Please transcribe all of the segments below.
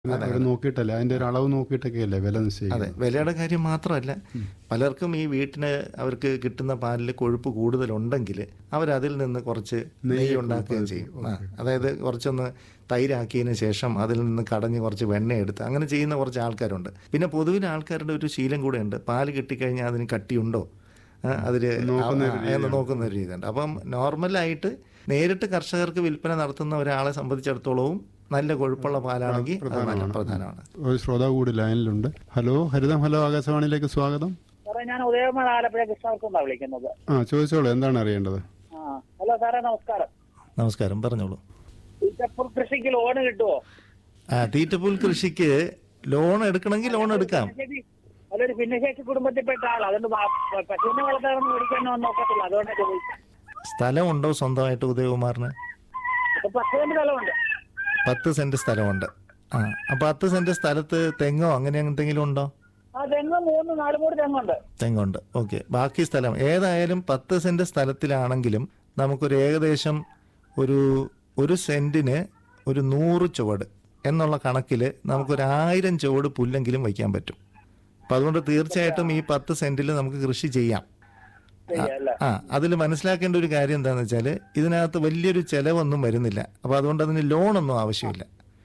അവർ നോക്കിയിട്ടല്ലേ അതിന്റെ ഒരു അളവ് നോക്കിയിട്ടൊക്കെയല്ലേ വില അതെ നിശ്ചയിക്കുന്നത് വിലയുടെ കാര്യം മാത്രമല്ല പലർക്കും ഈ വീട്ടിന് അവർക്ക് കിട്ടുന്ന പാലിൽ കൊഴുപ്പ് കൂടുതലുണ്ടെങ്കിൽ അവരതിൽ നിന്ന് കുറച്ച് നെയ്യ് ഉണ്ടാക്കുകയും ചെയ്യും ആ, അതായത് കുറച്ചൊന്ന് തൈരാക്കിയതിന് ശേഷം അതിൽ നിന്ന് കടഞ്ഞ് കുറച്ച് വെണ്ണ എടുത്ത് അങ്ങനെ ചെയ്യുന്ന കുറച്ച് ആൾക്കാരുണ്ട് പിന്നെ പൊതുവിൽ ആൾക്കാരുടെ ഒരു ശീലം കൂടെ ഉണ്ട് പാല് കിട്ടിക്കഴിഞ്ഞാൽ അതിന് കട്ടിയുണ്ടോ അതിൽ എന്ന് നോക്കുന്ന ഒരു രീതിയുണ്ട് അപ്പം നോർമലായിട്ട് നേരിട്ട് കർഷകർക്ക് വിൽപ്പന നടത്തുന്ന ഒരാളെ സംബന്ധിച്ചിടത്തോളവും നല്ല കൊഴുപ്പുള്ള പാലാണെങ്കിൽ അത് നല്ല പ്രധാനമാണ് ഒരു ശ്രോതാവ് കൂടി ലൈനിലുണ്ട് ഹലോ ഹരിതം ഹലോ ആകാശവാണിയിലേക്ക് സ്വാഗതം സാറേ ഞാൻ ഉദയകുമാർ ആലപ്പുഴ കൃഷ്ണവർക്കുണ്ടാണ് വിളിക്കുന്നത് ആ ചോദിച്ചോളൂ എന്താണ് അറിയേണ്ടത് ആ ഹലോ സാറേ നമസ്കാരം നമസ്കാരം പറഞ്ഞോളൂ ഈറ്റപ്പൂർ കൃഷിക്ക് ലോണ് കിട്ടുമോ ആ തീറ്റപ്പുൽ കൃഷിക്ക് ലോൺ എടുക്കണമെങ്കിൽ ലോൺ എടുക്കാം ശരി അതൊരു ഭിന്നശേഷി കുടുംബത്തിൽപ്പെട്ട ആൾ അതുകൊണ്ട് വാ- പശുവിനെ വളർത്താനൊന്നും മേടിക്കാനൊന്നും നോക്കത്തില്ല അതുകൊണ്ടാണ് ചോദിച്ചത് സ്ഥലമുണ്ടോ സ്വന്തമായിട്ട് ഉദയകുമാറിന് ഇപ്പൊ പശുവിന്റെ സ്ഥലമുണ്ട് പത്ത് സെന്റ് സ്ഥലമുണ്ട് ആ അപ്പൊ പത്ത് സെന്റ് സ്ഥലത്ത് തെങ്ങോ അങ്ങനെ എന്തെങ്കിലും ഉണ്ടോ ആ തെങ്ങ് മൂന്ന് നാല് മൂട് തെങ്ങുണ്ട് തെങ്ങുണ്ട് ഓക്കെ ബാക്കി സ്ഥലം ഏതായാലും പത്ത് സെന്റ് സ്ഥലത്തിലാണെങ്കിലും നമുക്കൊരു ഏകദേശം ഒരു ഒരു സെന്റിന് ഒരു നൂറ് ചുവട് എന്നുള്ള കണക്കിൽ നമുക്കൊരു ആയിരം ചുവട് പുല്ലെങ്കിലും വയ്ക്കാൻ പറ്റും അപ്പം അതുകൊണ്ട് തീർച്ചയായിട്ടും ഈ പത്ത് സെന്റിൽ നമുക്ക് കൃഷി ചെയ്യാം ശരിയല്ലേ ആ അതിൽ മനസ്സിലാക്കേണ്ട ഒരു കാര്യം എന്താണെന്ന് വെച്ചാൽ ഇതിനകത്ത് വലിയൊരു ചെലവൊന്നും വരുന്നില്ല അപ്പോൾ അതുകൊണ്ട് അതിന് ലോണൊന്നും ആവശ്യമില്ല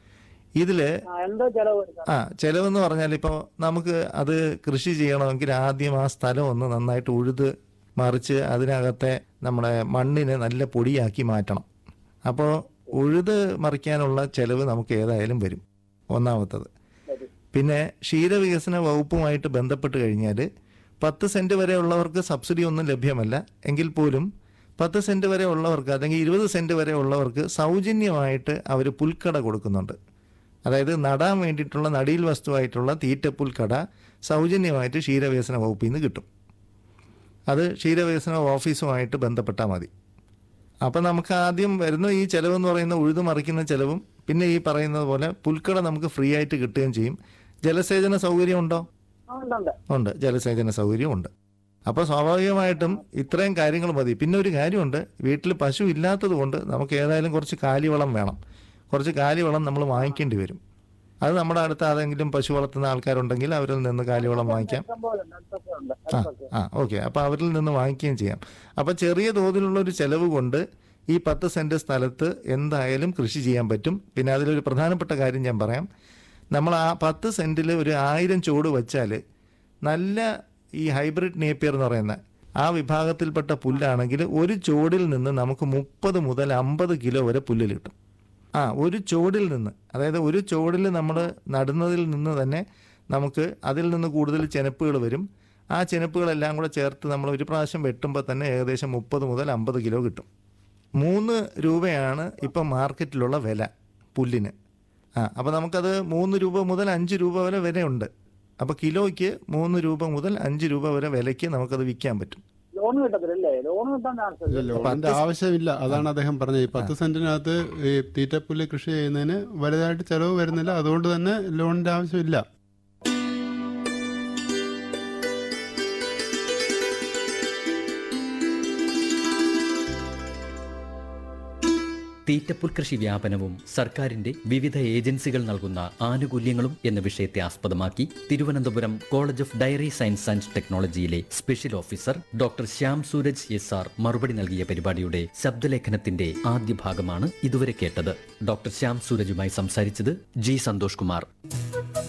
ഇതിൽ ആ എന്തോ ചെലവ് വരും സാർ ആ ചെലവെന്ന് പറഞ്ഞാൽ ഇപ്പോൾ നമുക്ക് അത് കൃഷി ചെയ്യണമെങ്കിൽ ആദ്യം ആ സ്ഥലം ഒന്ന് നന്നായിട്ട് ഉഴുത് മറിച്ച് അതിനകത്തെ നമ്മുടെ മണ്ണിനെ നല്ല പൊടിയാക്കി മാറ്റണം അപ്പോൾ ഉഴുത് മറിക്കാനുള്ള ചെലവ് നമുക്ക് ഏതായാലും വരും ഒന്നാമത്തത് വരും. പിന്നെ ക്ഷീരവികസന വകുപ്പുമായിട്ട് ബന്ധപ്പെട്ട് കഴിഞ്ഞാൽ പത്ത് സെന്റ് വരെ ഉള്ളവർക്ക് സബ്സിഡി ഒന്നും ലഭ്യമല്ല എങ്കിൽ പോലും പത്ത് സെന്റ് വരെ ഉള്ളവർക്ക് അല്ലെങ്കിൽ ഇരുപത് സെന്റ് വരെ ഉള്ളവർക്ക് സൗജന്യമായിട്ട് അവർ പുൽക്കട കൊടുക്കുന്നുണ്ട് അതായത് നടാൻ വേണ്ടിയിട്ടുള്ള നടീൽ വസ്തുവായിട്ടുള്ള തീറ്റപ്പുൽക്കട സൗജന്യമായിട്ട് ക്ഷീരവികസന വകുപ്പിൽ നിന്ന് കിട്ടും അത് ക്ഷീരവികസന ഓഫീസുമായിട്ട് ബന്ധപ്പെട്ടാൽ മതി അപ്പം നമുക്ക് ആദ്യം വരുന്ന ഈ ചിലവെന്ന് പറയുന്ന ഉഴുതു മറിക്കുന്ന ചിലവും പിന്നെ ഈ പറയുന്നത് പോലെ പുൽക്കട നമുക്ക് ഫ്രീ ആയിട്ട് കിട്ടുകയും ചെയ്യും ജലസേചന സൗകര്യം ഉണ്ടോ ആ ഉണ്ടുണ്ട് ഉണ്ട് ജലസേചന സൗകര്യം ഉണ്ട് അപ്പോൾ സ്വാഭാവികമായിട്ടും ഇത്രയും കാര്യങ്ങൾ മതി പിന്നെ ഒരു കാര്യമുണ്ട് വീട്ടിൽ പശു ഇല്ലാത്തത് കൊണ്ട് നമുക്ക് ഏതായാലും കുറച്ച് കാലിവളം വേണം കുറച്ച് കാലിവളം നമ്മൾ വാങ്ങിക്കേണ്ടി വരും അത് നമ്മുടെ അടുത്ത് ആരെങ്കിലും പശു വളർത്തുന്ന ആൾക്കാരുണ്ടെങ്കിൽ അവരിൽ നിന്ന് കാലിവളം വാങ്ങിക്കാം ഇഷ്ടം പോലെ ഉണ്ട് അടുത്തൊക്കെ ഉണ്ട് ആ അടുത്തൊക്കെ ആ ഓക്കെ അപ്പോൾ അവരിൽ നിന്ന് വാങ്ങിക്കുകയും ചെയ്യാം അപ്പോൾ ചെറിയ തോതിലുള്ള ഒരു ചെലവ് കൊണ്ട് ഈ പത്ത് സെൻറ്റ് സ്ഥലത്ത് എന്തായാലും കൃഷി ചെയ്യാൻ പറ്റും പിന്നെ അതിലൊരു പ്രധാനപ്പെട്ട കാര്യം ഞാൻ പറയാം നമ്മൾ ആ പത്ത് സെൻറ്റിൽ ഒരു ആയിരം ചുവട് വെച്ചാൽ നല്ല ഈ ഹൈബ്രിഡ് നേപ്പിയർ എന്ന് പറയുന്ന ആ വിഭാഗത്തിൽപ്പെട്ട പുല്ലാണെങ്കിൽ ഒരു ചുവടിൽ നിന്ന് നമുക്ക് മുപ്പത് മുതൽ അമ്പത് കിലോ വരെ പുല്ല് കിട്ടും ആ ഒരു ചുവടിൽ നിന്ന് അതായത് ഒരു ചുവടിൽ നമ്മൾ നടുന്നതിൽ നിന്ന് തന്നെ നമുക്ക് അതിൽ നിന്ന് കൂടുതൽ ചെനപ്പുകൾ വരും ആ ചെനപ്പുകളെല്ലാം കൂടെ ചേർത്ത് നമ്മൾ ഒരു പ്രാവശ്യം വെട്ടുമ്പോൾ തന്നെ ഏകദേശം മുപ്പത് മുതൽ അമ്പത് കിലോ കിട്ടും മൂന്ന് രൂപയാണ് ഇപ്പം മാർക്കറ്റിലുള്ള വില പുല്ലിന് ആ അപ്പോൾ നമുക്കത് മൂന്ന് രൂപ മുതൽ അഞ്ച് രൂപ വരെ വിലയുണ്ട് അപ്പോൾ കിലോയ്ക്ക് മൂന്ന് രൂപ മുതൽ അഞ്ച് രൂപ വരെ വിലയ്ക്ക് നമുക്കത് വിൽക്കാൻ പറ്റും ലോൺ കിട്ടത്തില്ലല്ലേ ലോൺ കിട്ടാൻ ചാൻസ് ഇല്ല, ഇല്ല ലോണിന്റെ ആവശ്യമില്ല അതാണ് അദ്ദേഹം പറഞ്ഞത് ഈ പത്ത് സെന്റിനകത്ത് ഈ തീറ്റപ്പുല്ല് കൃഷി ചെയ്യുന്നതിന് വലുതായിട്ട് ചെലവ് വരുന്നില്ല അതുകൊണ്ട് തന്നെ ലോണിന്റെ ആവശ്യമില്ല തീറ്റപ്പുൽ കൃഷി വ്യാപനവും സർക്കാരിന്റെ വിവിധ ഏജൻസികൾ നൽകുന്ന ആനുകൂല്യങ്ങളും എന്ന വിഷയത്തെ ആസ്പദമാക്കി Thiruvananthapuram college of dairy science and ടെക്നോളജിയിലെ special officer doctor Shyam Sooraj S R മറുപടി നൽകിയ പരിപാടിയുടെ ശബ്ദലേഖനത്തിന്റെ ആദ്യ ഭാഗമാണ് ഇതുവരെ കേട്ടത് ഡോക്ടർ ശ്യാം സൂരജുമായി സംസാരിച്ചത് ജി സന്തോഷ് കുമാർ